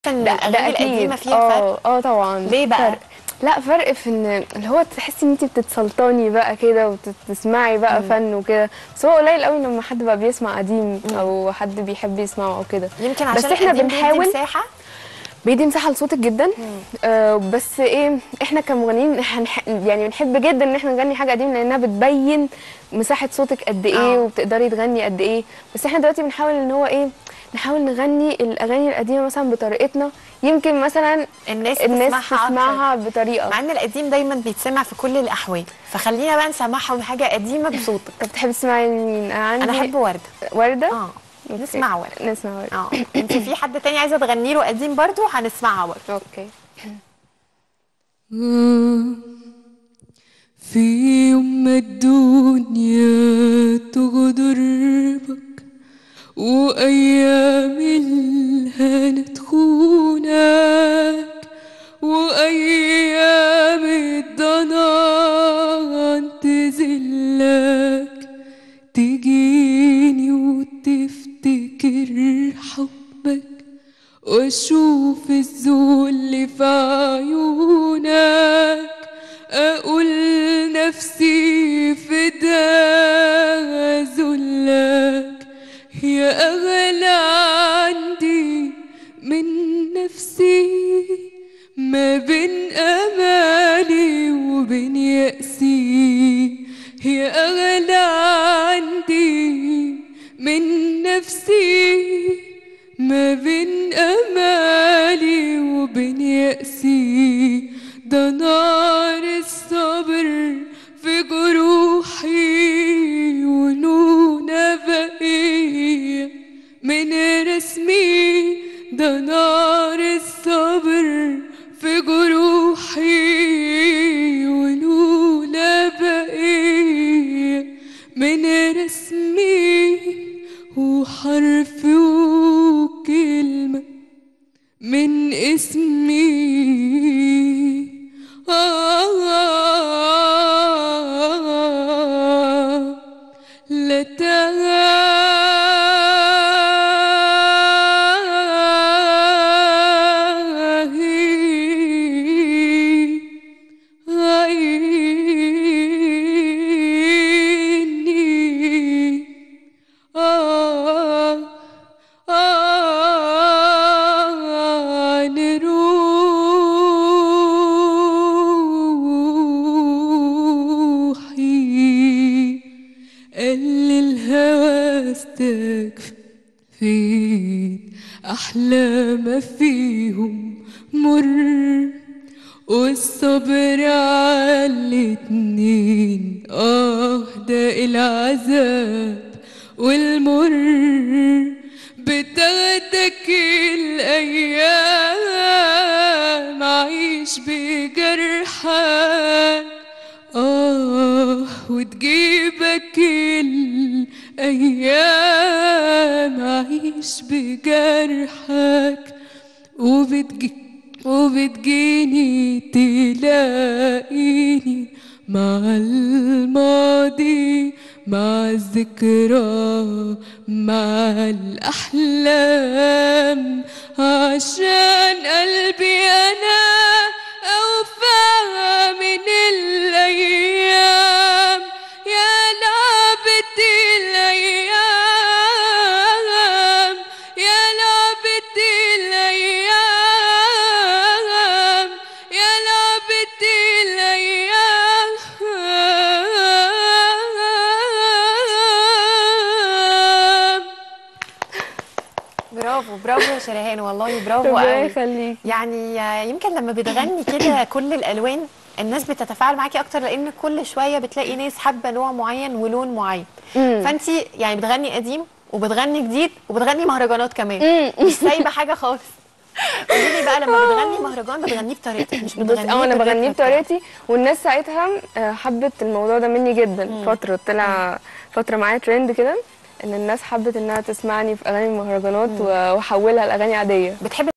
عشان ده الاغاني أكيد. القديمه فيها فرق اه اه طبعا ليه بقى؟ فرق. لا فرق في ان اللي هو تحسي ان انت بتتسلطني بقى كده وتسمعي بقى فن وكده بس هو قليل قوي لما حد بقى بيسمع قديم او حد بيحب يسمعه او كده يمكن بس عشان احنا القديم بيدي بنحاول مساحه بيدي مساحه لصوتك جدا آه بس ايه احنا كمغنيين هنح... يعني بنحب جدا ان احنا نغني حاجه قديم لانها بتبين مساحه صوتك قد ايه آه. وبتقدري تغني قد ايه بس احنا دلوقتي بنحاول ان هو ايه نحاول نغني الاغاني القديمه مثلا بطريقتنا يمكن مثلا الناس, الناس تسمعها أكتر. تسمعها بطريقه مع ان القديم دايما بيتسمع في كل الاحوال فخلينا بقى نسمعهم حاجه قديمه بصوتك طب بتحبي تسمعي مين عندي انا احب ورده ورده اه أوكي. نسمع ورده نسمع ورده اه انت في حد تاني عايزه تغني له قديم برضو هنسمعها برضو اوكي في يوم ما الدنيا تغدر بك وأيام الهنا تخونك وأيام الضنان تذلك تجيني وتفتكر حبك واشوف الذل في عيونك اقول نفسي فدا ذلك يا اغلى عندي من نفسي ما بين امالي وبين يأسي يا اغلى عندي من نفسي ما بين امالي وبين يأسي ده نار الصبر في جروحي ونونة بقية من رسمي ده نار الصبر في جروحي ونونة بقية من رسمي وحرف وكلمة من اسمي آه لا تهي عيني آه آه عن روحي قال الهوى استكفيت أحلى ما فيهم مر والصبر على الاتنين اه ده العذاب والمر بتاخدك الايام عيش بجرحك اه وتجيبك الايام عيش بجرحك وبتجي وبتجيني تلاقيني مع الماضي مع الذكرى مع الأحلام عشان قلبي أنا أوفى من الأيام يا لعبة الأيام يا لعبة الأيام يا لعبة الأيام برافو برافو يا شريهان والله برافو ربنا قوي يخليك يعني يمكن لما بتغني كده كل الالوان الناس بتتفاعل معاكي اكتر لان كل شويه بتلاقي ناس حابه نوع معين ولون معين فانت يعني بتغني قديم وبتغني جديد وبتغني مهرجانات كمان مش سايبه حاجه خالص قولي لي بقى لما بتغني مهرجان بتغنيه بطريقتك مش بصي بتغنيه اه انا بالريتم بغنيه بتاعك. بطريقتي والناس ساعتها آه، حبت الموضوع ده مني جدا فتره طلع فتره معايا ترند كده ان الناس حبت انها تسمعني في اغاني المهرجانات واحولها لاغاني عاديه بتحبي